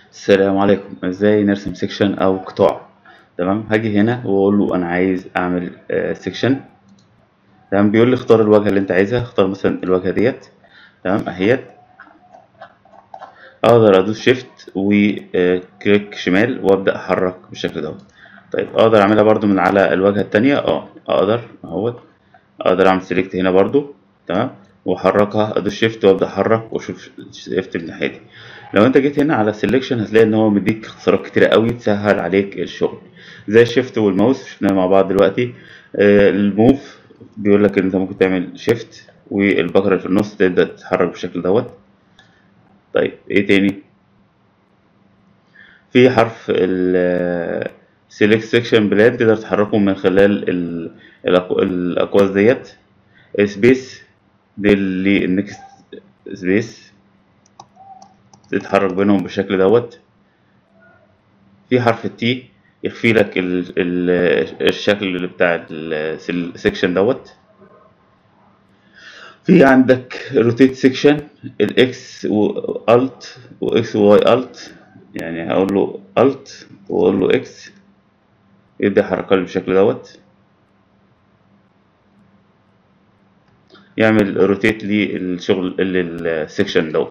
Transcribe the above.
السلام عليكم ازاي نرسم سيكشن او قطاع تمام هاجي هنا واقول له انا عايز اعمل سيكشن تمام بيقول لي اختار الواجهه اللي انت عايزها اختار مثلا الواجهه ديت تمام اهيت اقدر ادوس شيفت وكليك شمال وابدا احرك بالشكل دوت طيب اقدر اعملها برضو من على الواجهه التانية اه اقدر اهوت اقدر اعمل سيلكت هنا برضو تمام واحركها ادوس شيفت وابدا احرك واشوف شيفت من الناحيه دي لو انت جيت هنا على سيلكشن هتلاقي ان هو مديك اختصارات كتيره قوي تسهل عليك الشغل زي الشيفت والماوس شفناها مع بعض دلوقتي آه الموف بيقول لك ان انت ممكن تعمل شيفت والبكره اللي في النص تبدا تتحرك بالشكل دوت طيب ايه تاني في حرف ال select section بلان تقدر تحركه من خلال ال- الأقو- الأقواس ديت سبيس دي اللي النكست سبيس تتحرك بينهم بالشكل دوت في حرف التي يخفي لك ال ال الشكل اللي بتاع السكشن دوت في عندك روتيت سيكشن الاكس والت واكس وواي الت يعني هقول له الت واقول له اكس يبدا يحركها لي بالشكل دوت يعمل روتيت للشغل للسكشن دوت